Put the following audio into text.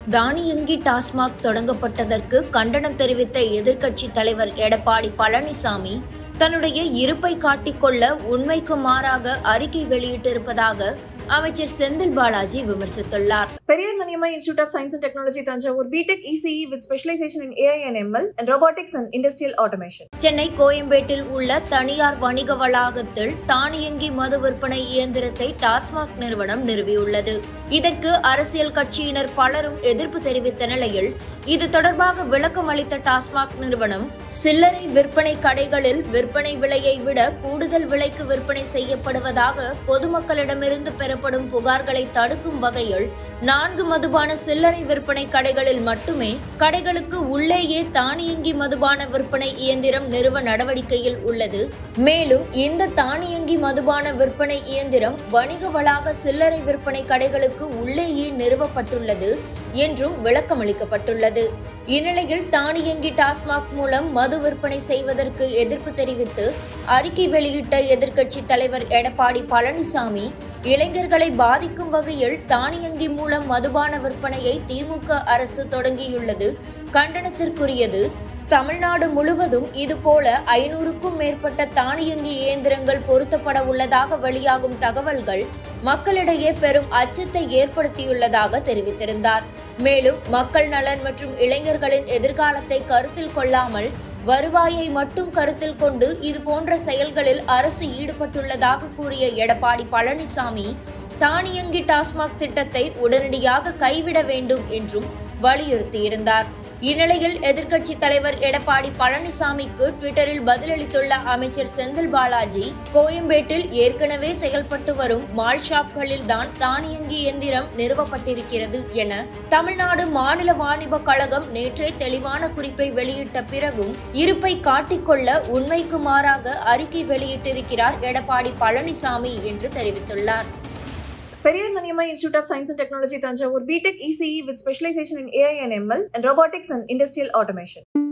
தானியங்கி டாஸ்மாக் தொடங்கப்பட்டதற்கு கண்டனம் தெரிவித்த எதிர்க்கட்சி தலைவர் எடப்பாடி பழனிசாமி தன்னுடைய இருப்பை காட்டிக்கொள்ள உண்மைக்கு மாறாக அறிக்கை வெளியிட்டிருப்பதாக அமைச்சர் செந்தில் பாலாஜி விமர்சித்துள்ளார் Periyar Maniamma institute of science and technology Thanjavur BTech ECE with specialisation in AI and ML and robotics and industrial automation Chennai கோயம்பேட்டில் உள்ள தனியார் வணிக வளாகத்தில் தானியங்கி மது விற்பனை இயந்திரத்தை டாஸ்மாக் நிறுவனம் நிறுவியுள்ளது இதற்கு அரசியல் கட்சியினர் பலரும் எதிர்ப்பு தெரிவித்த நிலையில் இது தொடர்பாக விளக்கம் அளித்த டாஸ்மாக் நிறுவனம் சில்லறை விற்பனை கடைகளில் விற்பனை விலையை விட கூடுதல் விலைக்கு விற்பனை செய்யப்படுவதாக பொதுமக்களிடமிருந்து பெறப்படும் புகார்களை தடுக்கும் வகையில் நான்கு மதுபான சில்லறை விற்பனை கடைகளில் மட்டுமே கடைகளுக்கு உள்ளேயே தானியங்கி மதுபான விற்பனை இயந்திரம் நிறுவ நடவடிக்கையில் உள்ளது மேலும் இந்த தானியங்கி மதுபான விற்பனை இயந்திரம் வணிக வளாக சில்லறை விற்பனை கடைகளுக்கு உள்ளேயே நிறுவப்பட்டுள்ளது என்றும் விளக்கமளிக்கப்பட்டுள்ளது இந்நிலையில் தானியங்கி டாஸ்மாக் மூலம் மது விற்பனை செய்வதற்கு எதிர்ப்பு தெரிவித்து அறிக்கை வெளியிட்ட எதிர்க்கட்சி தலைவர் எடப்பாடி பழனிசாமி இளைஞர்களை பாதிக்கும் வகையில் தானியங்கி மூலம் மதுபான விற்பனையை திமுக அரசு தொடங்கியுள்ளது கண்டனத்திற்குரியது தமிழ்நாடு முழுவதும் இதுபோல ஐநூறுக்கும் மேற்பட்ட தானியங்கி இயந்திரங்கள் பொருத்தப்பட உள்ளதாக வெளியாகும் தகவல்கள் மக்களிடையே பெரும் அச்சத்தை ஏற்படுத்தியுள்ளதாக தெரிவித்திருந்தார் மேலும் மக்கள் நலன் மற்றும் இளைஞர்களின் எதிர்காலத்தை கருத்தில் கொள்ளாமல் வருவாயை மட்டும் கருத்தில் கொண்டு இதுபோன்ற செயல்களில் அரசு ஈடுபட்டுள்ளதாக கூறிய எடப்பாடி பழனிசாமி தானியங்கி டாஸ்மாக் திட்டத்தை உடனடியாக கைவிட வேண்டும் என்றும் வலியுறுத்தியிருந்தார் இந்நிலையில் எதிர்க்கட்சி தலைவர் எடப்பாடி பழனிசாமிக்கு ட்விட்டரில் பதிலளித்துள்ள அமைச்சர் செந்தில் பாலாஜி கோயம்பேட்டில் ஏற்கனவே செயல்பட்டு வரும் மால் ஷாப்களில் தான் தானியங்கி எந்திரம் நிறுவப்பட்டிருக்கிறது என தமிழ்நாடு மாநில வாணிப கழகம் நேற்றே தெளிவான குறிப்பை வெளியிட்ட பிறகும் இருப்பை காட்டிக்கொள்ள உண்மைக்கு மாறாக அறிக்கை வெளியிட்டிருக்கிறார் எடப்பாடி பழனிசாமி என்று தெரிவித்துள்ளார் Periyar Maniamma institute of science and technology Thanjavur BTech ECE with specialisation in AI and ML and robotics and industrial automation